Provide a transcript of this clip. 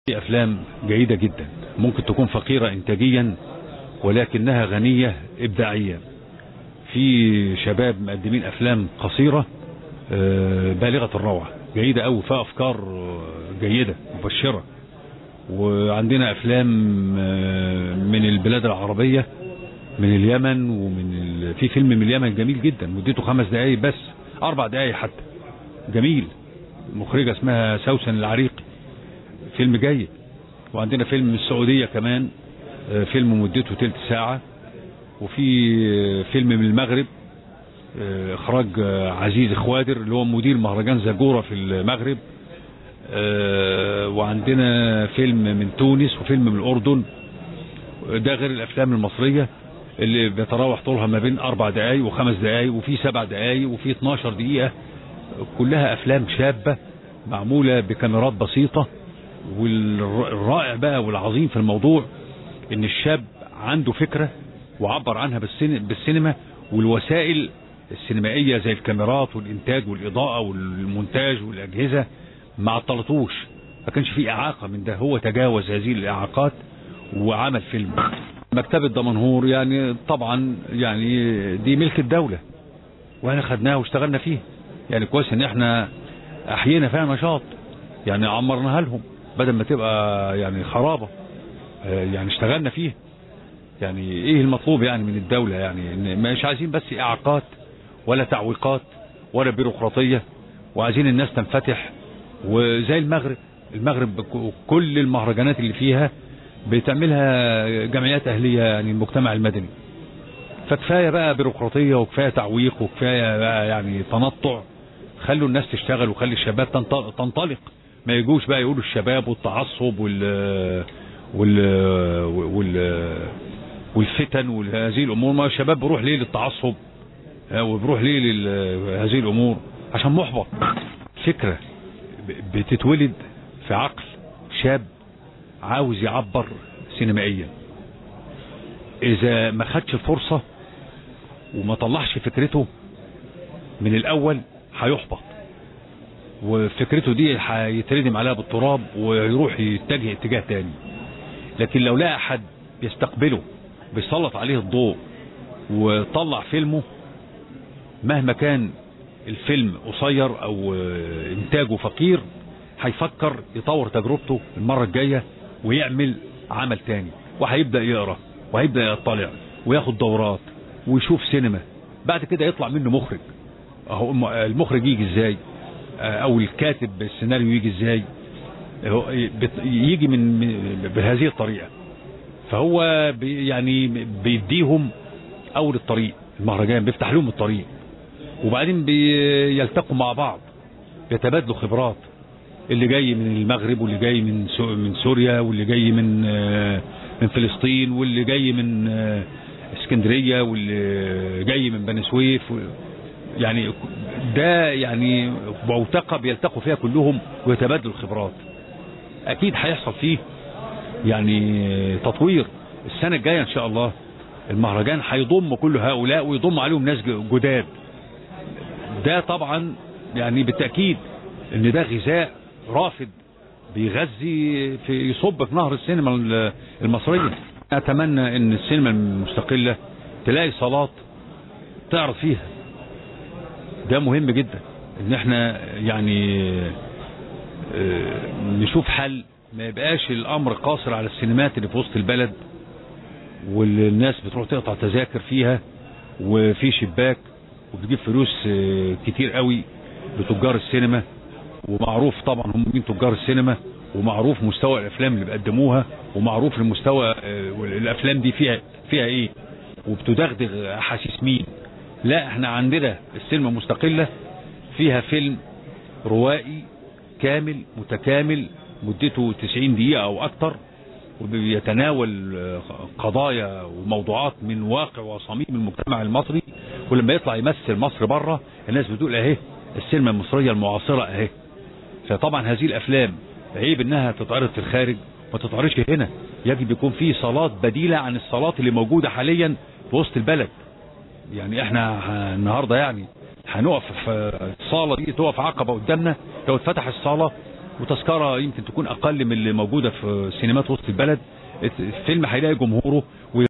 في افلام جيدة جدا ممكن تكون فقيرة انتاجيا ولكنها غنية ابداعيا في شباب مقدمين افلام قصيرة آه، بالغة الروعة جيدة قوي فيها افكار آه، جيدة مبشرة وعندنا افلام آه، من البلاد العربية من اليمن ومن ال... في فيلم من اليمن جميل جدا مدته خمس دقايق بس اربع دقايق حتى جميل مخرجة اسمها سوسن العريقي فيلم جيد وعندنا فيلم من السعودية كمان آه، فيلم مدته تلت ساعة وفي آه، فيلم من المغرب آه، اخراج آه، عزيز خوادر اللي هو مدير مهرجان زاجورة في المغرب آه، وعندنا فيلم من تونس وفيلم من الاردن ده غير الافلام المصرية اللي بيتراوح طولها ما بين اربع دقايق وخمس دقايق وفي سبع دقايق وفي 12 دقيقة كلها افلام شابة معمولة بكاميرات بسيطة والرائع بقى والعظيم في الموضوع ان الشاب عنده فكرة وعبر عنها بالسين- بالسينما والوسائل السينمائية زي الكاميرات والانتاج والاضاءة والمونتاج والاجهزة ما عطلتوش ما كانش في اعاقة من ده هو تجاوز هذه الاعاقات وعمل فيلم مكتبة دمنهور يعني طبعا يعني دي ملك الدولة واحنا خدناها واشتغلنا فيه يعني كويس ان احنا احيينا فيها نشاط يعني عمرناها لهم بدل ما تبقى يعني خرابة آه، يعني اشتغلنا فيه يعني ايه المطلوب يعني من الدولة يعني إن مش عايزين بس اعاقات ولا تعويقات ولا بيروقراطية وعايزين الناس تنفتح وزي المغرب المغرب بك- كل المهرجانات اللي فيها بتعملها جمعيات اهلية يعني المجتمع المدني فكفاية بقى بيروقراطية وكفاية تعويق وكفاية بقى يعني تنطع خلوا الناس تشتغل وخلي الشباب تنط- تنطلق ما يجوش بقى يقولوا الشباب والتعصب وال وال وال والفتن وهذه الامور ما الشباب بيروح ليه للتعصب ها، وبيروح ليه لهذه الامور عشان محبط فكرة ب- بتتولد في عقل شاب عاوز يعبر سينمائيا اذا ما خدش الفرصة وما طلعش فكرته من الاول هيحبط وفكرته دي هيتردم عليها بالتراب ويروح يتجه اتجاه تاني لكن لو لقى حد بيستقبله بيسلط عليه الضوء وطلع فيلمه مهما كان الفيلم قصير او آه، انتاجه فقير هيفكر يطور تجربته المرة الجاية ويعمل عمل تاني وهيبدأ يقرأ وهيبدأ يطلع وياخد دورات ويشوف سينما بعد كده يطلع منه مخرج اهو الم- المخرج يجي ازاي آه، او الكاتب السيناريو يجي ازاي هو بت- يجي من من- بهذه الطريقة فهو بي يعني بيديهم اول الطريق المهرجان بيفتح لهم الطريق وبعدين بيلتقوا مع بعض يتبادلوا خبرات اللي جاي من المغرب واللي جاي من سو من سوريا واللي جاي من آه، من فلسطين واللي جاي من آه، اسكندريه واللي جاي من بني سويف و- يعني ده يعني بوتقه بيلتقوا فيها كلهم ويتبادلوا الخبرات اكيد هيحصل فيه يعني تطوير السنه الجايه ان شاء الله المهرجان هيضم كل هؤلاء ويضم عليهم ناس جداد ده طبعا يعني بالتأكيد ان ده غذاء رافد بيغذي في يصب في نهر السينما ال- المصرية اتمنى ان السينما المستقلة تلاقي صالات تعرض فيها ده مهم جدا ان احنا يعني آه، نشوف حل ما يبقاش الامر قاصر على السينمات اللي في وسط البلد والناس بتروح تقطع تذاكر فيها وفي شباك وبتجيب فلوس آه، كتير قوي لتجار السينما ومعروف طبعا هم مين تجار السينما ومعروف مستوى الافلام اللي بيقدموها ومعروف المستوى آه، الافلام دي فيها فيها ايه وبتدغدغ احاسيس مين لا احنا عندنا السينما مستقلة فيها فيلم روائي كامل متكامل مدته 90 دقيقة او اكتر وبيتناول آه، قضايا وموضوعات من واقع وصميم المجتمع المصري ولما يطلع يمثل مصر بره الناس بتقول اهي السينما المصرية المعاصرة اهي فطبعا هذه الافلام عيب انها تتعرض في الخارج ما تتعرضش هنا يجب يكون في صالات بديلة عن الصالات اللي موجودة حاليا في وسط البلد يعني احنا ه- النهاردة يعني هنقف في الصالة دي تقف عقبة قدامنا لو اتفتح الصالة وتذكره يمكن تكون اقل من اللي موجوده في سينمات وسط البلد الفيلم هيلاقي جمهوره